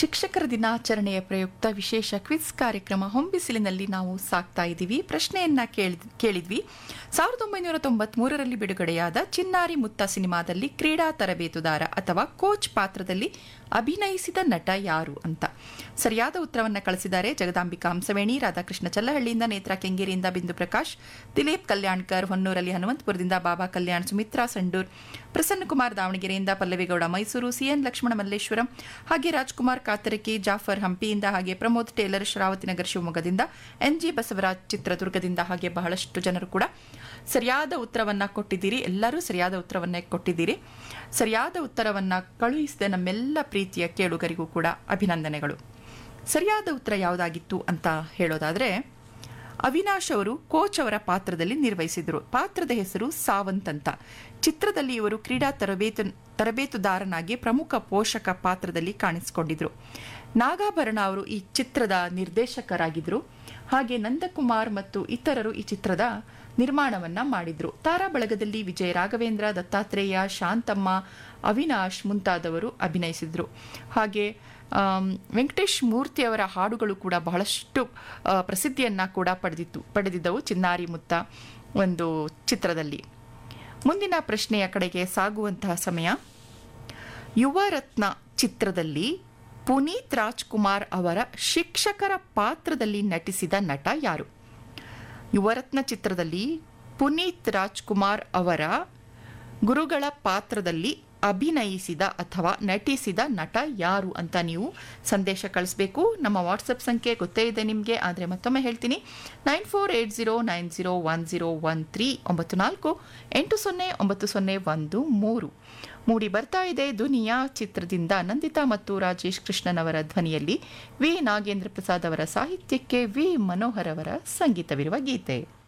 ಶಿಕ್ಷಕರ ದಿನಾಚರಣೆಯ ಪ್ರಯುಕ್ತ ವಿಶೇಷ ಕ್ವಿಜ್ ಕಾರ್ಯಕ್ರಮ ಹೊಂಬಿಸಿಲಿನಲ್ಲಿ ನಾವು ಸಾಕ್ತಾ ಇದ್ದೀವಿ ಪ್ರಶ್ನೆಯನ್ನ ಕೇಳಿದ್- ಕೇಳಿದ್ವಿ ಸಾವಿರದ ಒಂಬೈನೂರ ತೊಂಬತ್ಮೂರರಲ್ಲಿ ಬಿಡುಗಡೆಯಾದ ಚಿನ್ನಾರಿ ಮುತ್ತ ಸಿನಿಮಾದಲ್ಲಿ ಕ್ರೀಡಾ ತರಬೇತುದಾರ ಅಥವಾ ಕೋಚ್ ಪಾತ್ರದಲ್ಲಿ ಅಭಿನಯಿಸಿದ ನಟ ಯಾರು ಅಂತ ಸರಿಯಾದ ಉತ್ತರವನ್ನ ಕಳಿಸಿದ್ದಾರೆ ಜಗದಾಂಬಿಕಾ ಹಂಸವೇಣಿ ರಾಧಾಕೃಷ್ಣ ಚಲ್ಲಹಳ್ಳಿಯಿಂದ ನೇತ್ರ ಕೆಂಗೇರಿಯಿಂದ ಬಿಂದು ಪ್ರಕಾಶ್ ದಿಲೀಪ್ ಕಲ್ಯಾಣ್ಕರ್ ಹೊನ್ನೂರಲ್ಲಿ ಹನುಮಂತಪುರದಿಂದ ಬಾಬಾ ಕಲ್ಯಾಣ್ ಸುಮಿತ್ರಾ ಸಂಡೂರ್ ಪ್ರಸನ್ನಕುಮಾರ್ ದಾವಣಗೆರೆಯಿಂದ ಪಲ್ಲವಿಗೌಡ ಮೈಸೂರು ಸಿಎನ್ ಲಕ್ಷ್ಮಣ ಮಲ್ಲೇಶ್ವರಂ ಹಾಗೆ ರಾಜ್ಕುಮಾರ್ ಕಾತರಕಿ ಜಾಫರ್ ಹಂಪಿಯಿಂದ ಹಾಗೆ ಪ್ರಮೋದ್ ಟೇಲರ್ ಶ್ರಾವತಿನಗರ್ ಶಿವಮೊಗ್ಗದಿಂದ ಎನ್ಜಿ ಬಸವರಾಜ್ ಚಿತ್ರದುರ್ಗದಿಂದ ಹಾಗೆ ಬಹಳಷ್ಟು ಜನರು ಕೂಡ ಸರಿಯಾದ ಉತ್ತರವನ್ನ ಕೊಟ್ಟಿದ್ದೀರಿ ಎಲ್ಲರೂ ಸರಿಯಾದ ಉತ್ತರವನ್ನೇ ಕೊಟ್ಟಿದ್ದೀರಿ ಸರಿಯಾದ ಉತ್ತರವನ್ನ ಕಳುಹಿಸಿದ ನಮ್ಮೆಲ್ಲ ಪ್ರೀತಿಯ ಕೇಳುಗರಿಗೂ ಕೂಡ ಅಭಿನಂದನೆಗಳು ಸರಿಯಾದ ಉತ್ತರ ಯಾವುದಾಗಿತ್ತು ಅಂತ ಹೇಳೋದಾದ್ರೆ ಅವಿನಾಶ್ ಅವರು ಕೋಚ್ ಅವರ ಪಾತ್ರದಲ್ಲಿ ನಿರ್ವಹಿಸಿದರು ಪಾತ್ರದ ಹೆಸರು ಸಾವಂತ್ ಅಂತ ಚಿತ್ರದಲ್ಲಿ ಇವರು ಕ್ರೀಡಾ ತರಬೇತು ತರಬೇತುದಾರನಾಗಿ ಪ್ರಮುಖ ಪೋಷಕ ಪಾತ್ರದಲ್ಲಿ ಕಾಣಿಸಿಕೊಂಡಿದ್ರು ನಾಗಾಭರಣ ಅವರು ಈ ಚಿತ್ರದ ನಿರ್ದೇಶಕರಾಗಿದ್ದರು ಹಾಗೆ ನಂದಕುಮಾರ್ ಮತ್ತು ಇತರರು ಈ ಚಿತ್ರದ ನಿರ್ಮಾಣವನ್ನ ಮಾಡಿದ್ರು ತಾರಾ ಬಳಗದಲ್ಲಿ ವಿಜಯ ರಾಘವೇಂದ್ರ ದತ್ತಾತ್ರೇಯ ಶಾಂತಮ್ಮ ಅವಿನಾಶ್ ಮುಂತಾದವರು ಅಭಿನಯಿಸಿದ್ರು ಹಾಗೆ ಆಮ್, ವೆಂಕಟೇಶ್ ಮೂರ್ತಿ ಅವರ ಹಾಡುಗಳು ಕೂಡ ಬಹಳಷ್ಟು ಆ, ಪ್ರಸಿದ್ಧಿಯನ್ನ ಕೂಡ ಪಡೆದಿತ್ತು ಪಡೆದಿದ್ದವು ಚಿನ್ನಾರಿ ಮುತ್ತ ಒಂದು ಚಿತ್ರದಲ್ಲಿ ಮುಂದಿನ ಪ್ರಶ್ನೆಯ ಕಡೆಗೆ ಸಾಗುವಂತಹ ಸಮಯ ಯುವರತ್ನ ಚಿತ್ರದಲ್ಲಿ ಪುನೀತ್ ರಾಜ್ಕುಮಾರ್ ಅವರ ಶಿಕ್ಷಕರ ಪಾತ್ರದಲ್ಲಿ ನಟಿಸಿದ ನಟ ಯಾರು ಯುವರತ್ನ ಚಿತ್ರದಲ್ಲಿ ಪುನೀತ್ ರಾಜ್ಕುಮಾರ್ ಅವರ ಗುರುಗಳ ಪಾತ್ರದಲ್ಲಿ ಅಭಿನಯಿಸಿದ ಅಥವಾ ನಟಿಸಿದ ನಟ ಯಾರು ಅಂತ ನೀವು ಸಂದೇಶ ಕಳಿಸ್ಬೇಕು ನಮ್ಮ ವಾಟ್ಸಪ್ ಸಂಖ್ಯೆ ಗೊತ್ತೇ ಇದೆ ನಿಮಗೆ ಆದರೆ ಮತ್ತೊಮ್ಮೆ ಹೇಳ್ತೀನಿ nine four eight zero nine zero one zero one three ಒಂಬತ್ತು ನಾಲ್ಕು ಎಂಟು ಸೊನ್ನೆ ಒಂಬತ್ತು ಸೊನ್ನೆ ಒಂದು ಮೂರು ಮೂಡಿ ಬರ್ತಾ ಇದೆ ದುನಿಯಾ ಚಿತ್ರದಿಂದ ನಂದಿತಾ ಮತ್ತು ರಾಜೇಶ್ ಕೃಷ್ಣನ್ ಅವರ ಧ್ವನಿಯಲ್ಲಿ ವಿ ನಾಗೇಂದ್ರ ಪ್ರಸಾದ್ ಅವರ ಸಾಹಿತ್ಯಕ್ಕೆ ವಿ ಮನೋಹರ್ ಅವರ ಸಂಗೀತವಿರುವ ಗೀತೆ